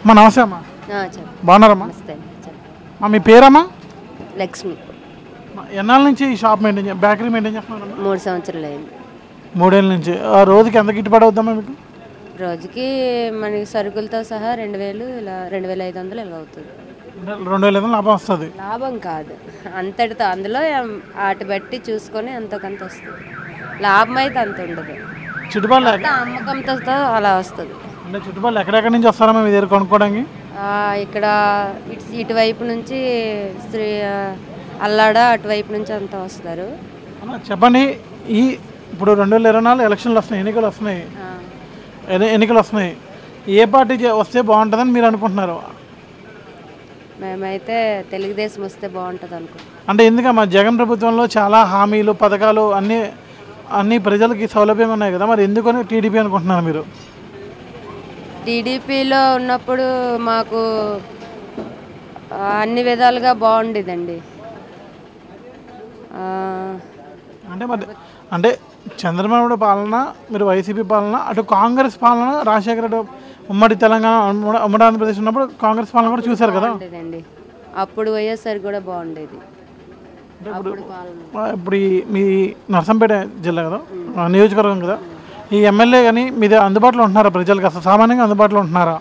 అమ్మా నమస్తే అమ్మా ఆ, చెప్పు బాగున్నారమ్మా నమస్తే చెప్పు మా మీ పేరమ్మా లక్ష్మి మా ఎన్నాళ్ళ నుంచి ఈ షాప్ మెయింటైన్ చే బేకరీ మెయింటైన్ చేస్తున్నారమ్మా మూడు సంవత్సరాలు అయింది మూడేళ్ళ నుంచి ఆ రోజుకి ఎంత గిట్టుబాటు అవుతామా మీకు రోజుకి మనకి సరుకులతో సహా రెండు వేలు ఇలా రెండు వేల ఐదు వందలు ఇలా అవుతుంది రెండు వేల ఐదు లాభం వస్తుంది లాభం కాదు అంతటితో అందులో ఎం- వాటి బట్టి చూసుకొని ఎంతకంత వస్తుంది లాభం అయితే అంత ఉండదు చుట్టుపక్కల అంతా అమ్మకంతో అలా వస్తుంది అంటే చుట్టుపక్కల ఎక్కడెక్కడి నుంచి వస్తారమ్మా మీ దగ్గర కొనుక్కోవడానికి ఆ, ఇక్కడ ఇటు ఇటువైపు నుంచి శ్రీ ఆ, అల్లాడ అటువైపు నుంచి అంతా వస్తారు అమ్మా చెప్పండి ఈ ఇప్పుడు రెండు వేల ఇరవై నాలుగు ఎలక్షన్లు వస్తున్నాయి ఎన్నికలు వస్తున్నాయి ఆ, ఎన్ని- ఎన్నికలు వస్తున్నాయి ఏ పార్టీ చే- వస్తే బాగుంటుందని మీరు అనుకుంటున్నారు మేమైతే తెలుగుదేశం వస్తే బాగుంటుంది అనుకుంటున్నాం అంటే ఎందుకమ్మా జగన్ ప్రభుత్వంలో చాలా హామీలు పథకాలు అన్నీ అన్ని ప్రజలకి సౌలభ్యం ఉన్నాయి కదా మరి ఎందుకని టీడీపీ అనుకుంటున్నారు మీరు టీడీపీలో ఉన్నప్పుడు మాకు ఆ, అన్ని విధాలుగా బాగుండేదండి ఆ, అంటే మరి అంటే చంద్రబాబు నాయుడు పాలన మీరు వైసీపీ పాలన అటు కాంగ్రెస్ పాలన రాజశేఖర రెడ్డి ఉమ్మడి తెలంగాణ ఉమ్మడి ఉమ్మడి ఆంధ్రప్రదేశ్ ఉన్నప్పుడు కాంగ్రెస్ పాలన కూడా చూశారు కదా బాగుండేదండి అప్పుడు వైఎస్ఆర్ కూడా బాగుండేది అప్పుడు పాలన ఆ, ఇప్పుడు ఈ మీ నర్సంపేట జిల్లా కదా ఆ, నియోజకవర్గం కదా ఈ ఎమ్మెల్యే కానీ మీది అందుబాటులో ఉంటున్నారా ప్రజలకు అసలు సామాన్యంగా అందుబాటులో ఉంటున్నారా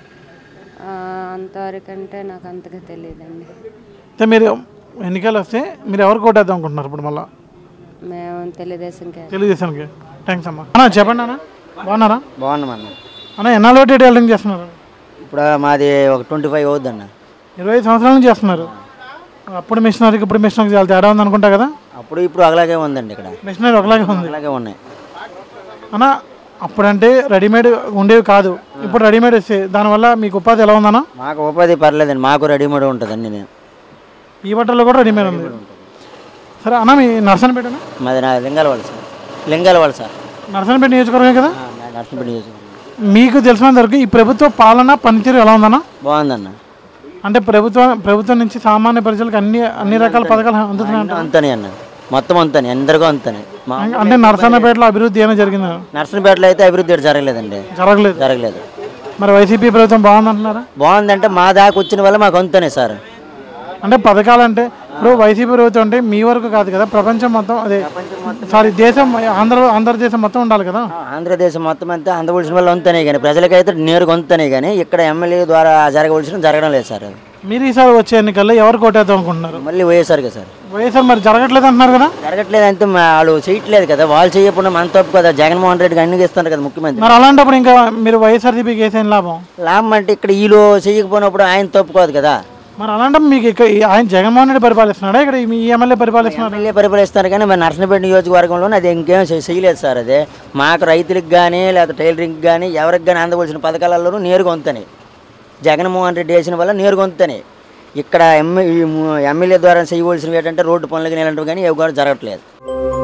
ఆ, అంతవరకు అంటే నాకు అంతగా తెలియదండి అయితే మీరు ఎన్నికలు వస్తే మీరు ఎవరు కోటేద్దాం అనుకుంటున్నారు ఇప్పుడు మళ్ళీ మేము తెలుగుదేశంకే తెలుగుదేశానికి థ్యాంక్స్ అమ్మా అన్న చెప్పండి అన్న బాగున్నారా బాగున్నామన్న అన్న ఎన్నాళ్ళు పెట్టి డైలింగ్ చేస్తున్నారు ఇప్పుడు మాది ఒక ట్వంటీ ఫైవ్ అవుద్దన్న ఇరవై ఐదు సంవత్సరాల నుంచి చేస్తున్నారు అప్పుడు మిషనరీకి ఇప్పుడు మిషనరీకి చాలా తేడా ఉంది అనుకుంటా కదా అప్పుడు ఇప్పుడు అలాగే ఉందండి ఇక్కడ మిషనరీ ఒకలాగే ఉంది అలాగే ఉన్నాయి అన్న అప్పుడంటే రెడీమేడ్ ఉండేవి కాదు ఇప్పుడు రెడీమేడ్ వస్తే దానివల్ల మీకు ఉపాధి ఎలా ఉందన్న మాకు ఉపాధి పర్లేదండి మాకు రెడీమేడ్ ఉంటుందండి నేను ఈ బట్టల్లో కూడా రెడీమేడ్ ఉంది సరే అన్న మీ నర్సనపేటనా మాది నా లింగాల వాళ్ళు సార్ లింగాల వాళ్ళు సార్ నర్సనపేట నియోజకవర్గం కదా ఆ, నా నర్సింపేట నియోజకవర్గం మీకు తెలిసినంత వరకు ఈ ప్రభుత్వ పాలన పనితీరు ఎలా ఉందన్న బాగుందన్న అంటే ప్రభుత్వం ప్రభుత్వం నుంచి సామాన్య ప్రజలకు అన్ని అన్ని రకాల పథకాలు అందుతున్నాయి అంతనే అన్న మొత్తం అంతనే అందరికీ అంతనే మా అంటే నర్సన్నపేటలో అభివృద్ధి ఏమైనా జరిగిందా నర్సింపేటలో అయితే అభివృద్ధి ఏడు జరగలేదండి జరగలేదు జరగలేదు మరి వైసీపీ ప్రభుత్వం బాగుందంటున్నారా బాగుందంటే మా దాకా వచ్చిన వల్ల మాకు అంతనే సార్ అంటే పథకాలు అంటే ఇప్పుడు వైసీపీ ప్రభుత్వం అంటే మీ వరకు కాదు కదా ప్రపంచం మొత్తం అదే సారీ దేశం ఆంధ్ర ఆంధ్రదేశం మొత్తం ఉండాలి కదా ఆంధ్రదేశం మొత్తం అంతా అందవలసిన వల్ల అంతనే కానీ ప్రజలకైతే నేరుగా అంతనే కానీ ఇక్కడ ఎమ్మెల్యే ద్వారా జరగవలసిన జరగడం లేదు సార్ అది మీరు ఈసారి వచ్చే ఎన్నికల్లో ఎవరు కొట్టేద్దాం అనుకుంటున్నారు మళ్ళీ వైఎస్ఆర్కే సార్ వైఎస్ఆర్ మరి జరగట్లేదు అంటున్నారు కదా జరగట్లేదు అంటే మా వాళ్ళు చేయట్లేదు కదా వాళ్ళు చేయకుండా మన తప్పు కదా జగన్మోహన్ రెడ్డికి అన్ని ఇస్తున్నారు కదా ముఖ్యమంత్రి మరి అలాంటప్పుడు ఇంకా మీరు వైఎస్ఆర్సీపీకి వేసేం లాభం లాభం అంటే ఇక్కడ వీళ్ళు చేయకపోయినప్పుడు ఆయన తప్పుకోదు కదా మరి అలాంటప్పుడు మీకు ఇక్కడ ఈ- ఆయన జగన్మోహన్ రెడ్డి పరిపాలిస్తున్నాడా ఇక్కడ మీ ఎమ్మెల్యే పరిపాలిస్తున్నారు ఎమ్మెల్యే పరిపాలిస్తారు కానీ మరి నర్సనపేట నియోజకవర్గంలో అది ఇంకేం చే- చేయలేదు సార్ అదే మాకు రైతులకు కానీ లేదా టైలరింగ్ కానీ ఎవరికి కానీ అందవలసిన పథకాలలోనూ నేరుగా వంతని జగన్మోహన్ రెడ్డి వేసిన వల్ల నేరుగా వంతని ఇక్కడ ఎమ్మె ఈ ము- ఎమ్మెల్యే ద్వారా చేయవలసినవి ఏంటంటే రోడ్డు పనులు కానీ ఇలాంటివి కానీ ఇవి కూడా జరగట్లేదు